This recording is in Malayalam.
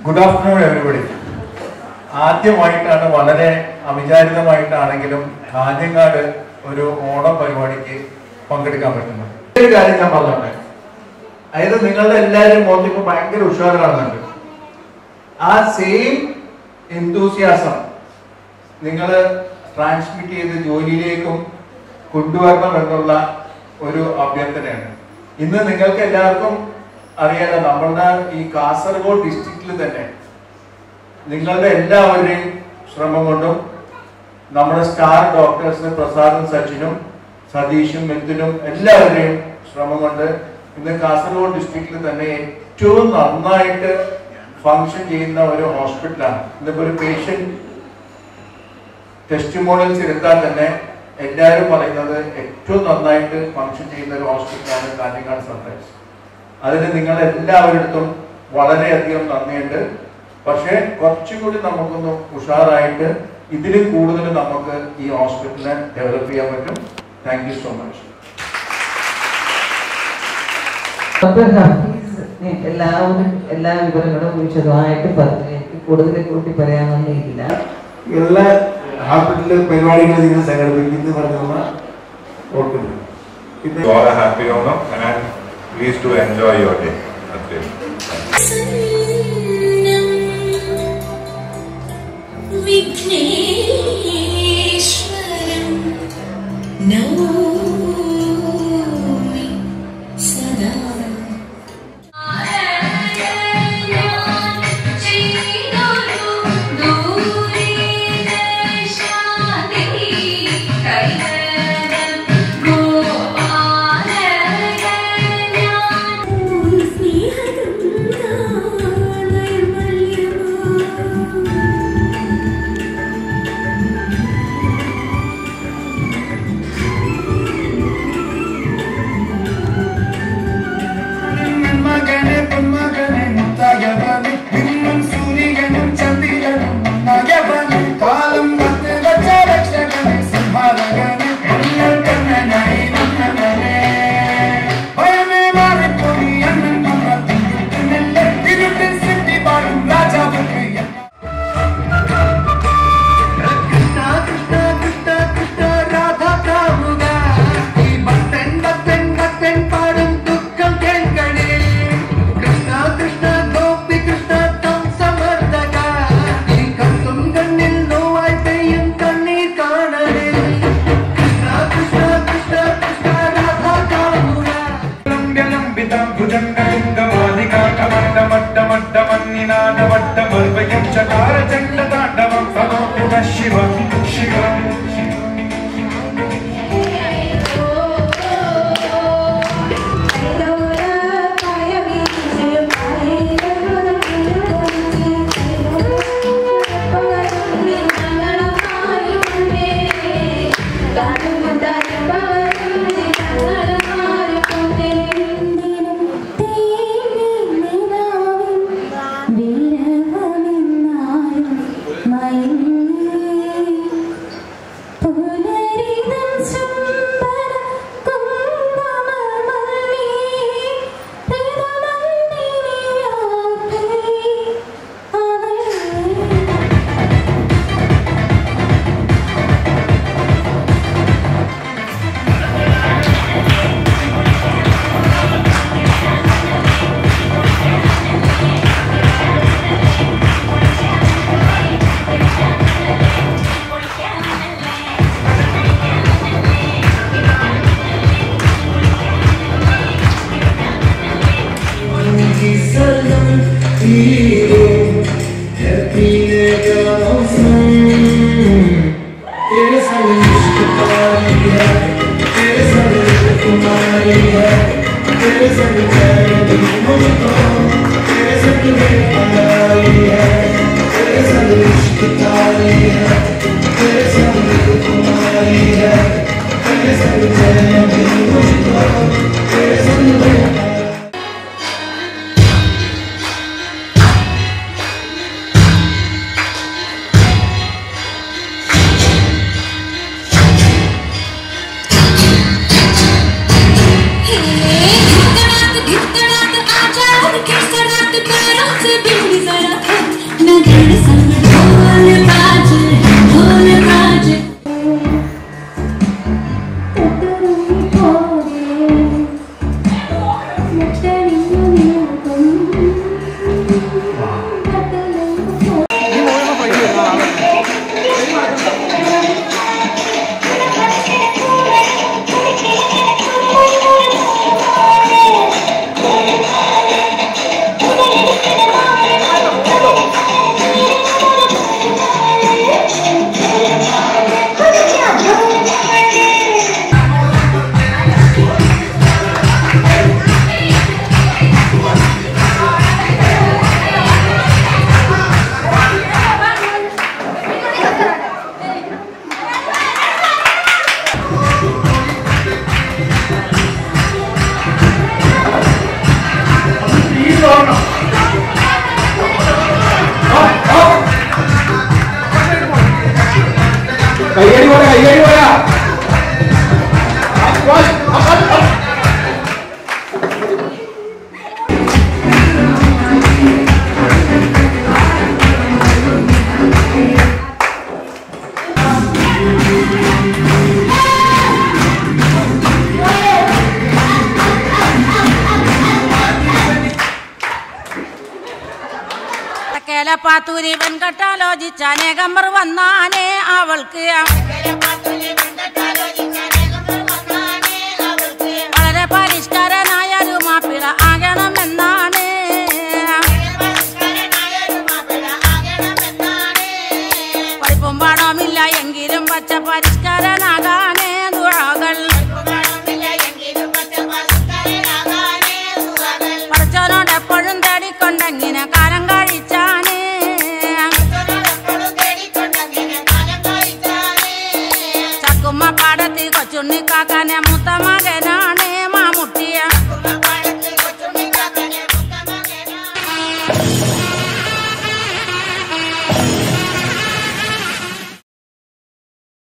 ഗുഡ് ആഫ്റ്റർനൂൺ എവരിബഡി ആദ്യമായിട്ടാണ് വളരെ അവിചാരിതമായിട്ടാണെങ്കിലും കാഞ്ഞങ്ങാട് ഒരു ഓണം പരിപാടിക്ക് പങ്കെടുക്കാൻ പറ്റുന്നത് ഒരു കാര്യം ഞാൻ പറഞ്ഞോട്ടെ അതായത് നിങ്ങളുടെ എല്ലാവരും മുഖത്ത് ഇപ്പൊ ഭയങ്കര ഉഷാർ കാണുന്നുണ്ട് ആ സെയിം എന്തൂസിയാസം നിങ്ങൾ ട്രാൻസ്മിറ്റ് ചെയ്ത് ജോലിയിലേക്കും കൊണ്ടുവരണം എന്നുള്ള ഒരു അഭ്യർത്ഥനയാണ് ഇന്ന് നിങ്ങൾക്ക് എല്ലാവർക്കും അറിയാലോ നമ്മളുടെ ഈ കാസർഗോഡ് ഡിസ്ട്രിക്റ്റിൽ തന്നെ നിങ്ങളുടെ എല്ലാവരുടെയും ശ്രമം കൊണ്ടും നമ്മുടെ സ്റ്റാർ ഡോക്ടേഴ്സ് പ്രസാദും സച്ചിനും സതീഷും മിഥുനും എല്ലാവരുടെയും ശ്രമം കൊണ്ട് ഇന്ന് കാസർഗോഡ് ഡിസ്ട്രിക്റ്റിൽ തന്നെ ഏറ്റവും നന്നായിട്ട് ഫങ്ഷൻ ചെയ്യുന്ന ഒരു ഹോസ്പിറ്റലാണ് ഇന്നിപ്പോ ഒരു പേഷ്യന്റ് ടെസ്റ്റിമോണിയൽസ് എടുത്താൽ തന്നെ എല്ലാവരും പറയുന്നത് ഏറ്റവും നന്നായിട്ട് ഫങ്ഷൻ ചെയ്യുന്ന ഒരു ഹോസ്പിറ്റലാണ് കാഞ്ഞങ്ങാട് സൺറൈസ് അതിന് നിങ്ങൾ എല്ലാവരിടത്തും വളരെയധികം നന്ദിയുണ്ട് പക്ഷേ കുറച്ചും കൂടി നമുക്കൊന്ന് ഉഷാറായിട്ട് ഇതിലും കൂടുതൽ നമുക്ക് ഈ ഹോസ്പിറ്റലിനെ ഡെവലപ്പ് ചെയ്യാൻ പറ്റും thank you so much doctor Hafeez എല്ലാവരും എല്ലാ വിവരങ്ങളും വിശദമായിട്ട് പറഞ്ഞു എനിക്ക് കൂടുതൽ കൂട്ടി പറയാനൊന്നും ഇല്ല എല്ലാ ഹോസ്പിറ്റലിൽ പരിപാടികൾ നിങ്ങൾ സംഘടിപ്പിക്കുന്നു പറഞ്ഞ നമ്മൾ ഓർക്കുന്നു പിന്നെ You all a happy Onam and I'm pleased to enjoy your day. That's it. വിഘ്നേശ്വരം നൗമി സദാ മകനെ പൊന്മകനെ മുത്തായവനെ നിന്നും സൂര്യനും ചന്ദ്രനും നയവനെ കാലം കത്ത് വച്ച രക്ഷകനെ സംഹാരകനെ നിങ്ങൾ കണ്ണനായി നന്നവനെ ഭയമേ മാറിപ്പോയി അണ്ണൻ മന്ത്രത്തിനെല്ലെ ഇരുട്ടിൽ സിറ്റി പാടും രാജാവുക്ക് കൃഷ്ണ കൃഷ്ണ കൃഷ്ണ കൃഷ്ണ രാധ കാമുക ഈ ഭക്തൻ ഭക്തൻ ഭക്തൻ പാടും ദുഃഖം കേൾക്കണേ കൃഷ്ണ കൃഷ്ണ ഗോപി കൃഷ്ണ തം സമർത്ഥക ഈ കത്തും കണ്ണിൽ നോവായി പെയ്യും കണ്ണീർ കാണണേ കൃഷ്ണ കൃഷ്ണ കൃഷ്ണ കൃഷ്ണ രാധ കാമുക ലംബിതം ഭുജംഗലിംഗമാലികാകമണ്ഡമഡ്ഡമഡ്ഡമന്നിനാദവഡ്ഡമർവയം ചകാരചണ്ഡതാണ്ഡവം സമോപുര ശിവം ശിവം പുനരിതം ചുംബന കുങ്കുമമല്ലി പ്രിയമന്ദിനിയാകെ അവൾ धिकड़ाक धिकड़ाक आजा और किसड़ाक पैरों से बिंदी जरा കയ്യടി പോരാ കയ്യടി പോരാ പാത്തൂരി വെൺകട്ടാലോചിച്ച അനേകമ്പർ വന്നാനേ അവൾക്ക് വളരെ പരിഷ്കാരനായൊരു മാപ്പിള ആകണമെന്നാണ് പഠിപ്പും പണമില്ല എങ്കിലും പച്ച പരിഷ്കാരനാകാനേ ദുഴകൾ പഠിച്ചവനോട് എപ്പോഴും തേടിക്കൊണ്ടെങ്ങനെ കാലം കഴിച്ചാനേ ചക്കുമ്മ പാടത്തി കൊച്ചുണ്ണിക്കാക്കാനെ മൂത്ത മകനാണ് മാമുട്ടിയ